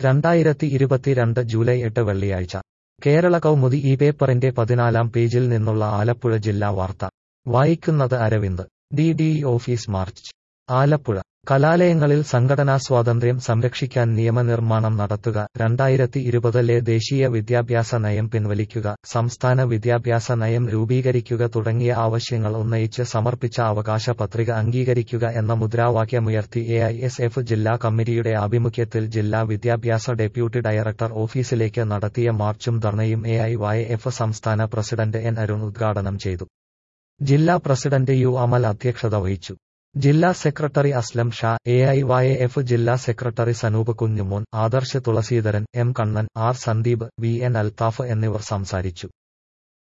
രണ്ടായിരത്തി ഇരുപത്തിരണ്ട് ജൂലൈ എട്ട് വെള്ളിയാഴ്ച കേരള കൗമുദി ഈ പേപ്പറിന്റെ പതിനാലാം പേജിൽ നിന്നുള്ള ആലപ്പുഴ ജില്ലാ വാർത്ത വായിക്കുന്നത് Aravind D D office march Alappuzha കലാലയങ്ങളിൽ സംഘടനാ സ്വാതന്ത്ര്യം സംരക്ഷിക്കാൻ നിയമനിർമ്മാണം നടത്തുക രണ്ടായിരത്തി ഇരുപതിലെ ദേശീയ വിദ്യാഭ്യാസ നയം പിൻവലിക്കുക സംസ്ഥാന വിദ്യാഭ്യാസ നയം രൂപീകരിക്കുക തുടങ്ങിയ ആവശ്യങ്ങൾ ഉന്നയിച്ച് സമർപ്പിച്ച അവകാശ പത്രിക അംഗീകരിക്കുക എന്ന മുദ്രാവാക്യമുയർത്തി എ ഐ എസ് എഫ് ജില്ലാ കമ്മിറ്റിയുടെ ആഭിമുഖ്യത്തിൽ ജില്ലാ വിദ്യാഭ്യാസ ഡെപ്യൂട്ടി ഡയറക്ടർ ഓഫീസിലേക്ക് നടത്തിയ മാർച്ചും ധർണയും എ ഐ വൈ എഫ് സംസ്ഥാന പ്രസിഡന്റ് എൻ അരുൺ ഉദ്ഘാടനം ചെയ്തു ജില്ലാ പ്രസിഡന്റ് യു അമൽ അധ്യക്ഷത വഹിച്ചു ജില്ലാ secretary Aslam Shah A I Y F ജില്ലാ secretary Sanoop Kunjumon Adarsh Thulaseedharan M Kannan R Sandeep V N Althaf എന്നിവർ സംസാരിച്ചു